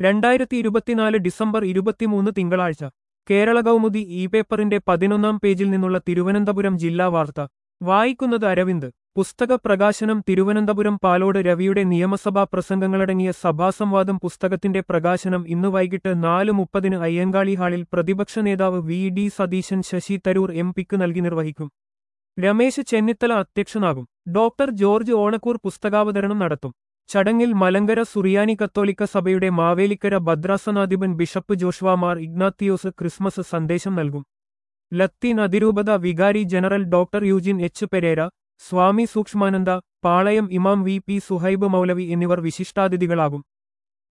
രണ്ടായിരത്തി ഇരുപത്തിനാല് ഡിസംബർ ഇരുപത്തിമൂന്ന് തിങ്കളാഴ്ച കേരള കൗമുദി ഇ പേപ്പറിന്റെ പതിനൊന്നാം പേജിൽ നിന്നുള്ള തിരുവനന്തപുരം ജില്ലാ വാർത്ത വായിക്കുന്നത് അരവിന്ദ് പുസ്തക പ്രകാശനം തിരുവനന്തപുരം പാലോട് രവിയുടെ നിയമസഭാ പ്രസംഗങ്ങളടങ്ങിയ സഭാസംവാദം പുസ്തകത്തിന്റെ പ്രകാശനം ഇന്ന് വൈകിട്ട് നാല് മുപ്പതിന് അയ്യങ്കാളി ഹാളിൽ പ്രതിപക്ഷ നേതാവ് V D Satheesan Shashi Tharoor M പിക്ക് നൽകി നിർവഹിക്കും രമേശ് ചെന്നിത്തല അധ്യക്ഷനാകും ഡോക്ടർ ജോർജ് ഓണക്കൂർ പുസ്തകാവതരണം നടത്തും ചടങ്ങിൽ മലങ്കര സുറിയാനി കത്തോലിക്ക സഭയുടെ മാവേലിക്കര ഭദ്രാസനാധിപൻ ബിഷപ്പ് ജോഷ്വാമാർ ഇഗ്നാത്തിയോസ് ക്രിസ്മസ് സന്ദേശം നൽകും ലത്തീൻ അതിരൂപത വികാരി general doctor Eugene H Pereira Swami Sookshmananda Palayam ഇമാം വി പി സുഹൈബ് മൗലവി എന്നിവർ വിശിഷ്ടാതിഥികളാകും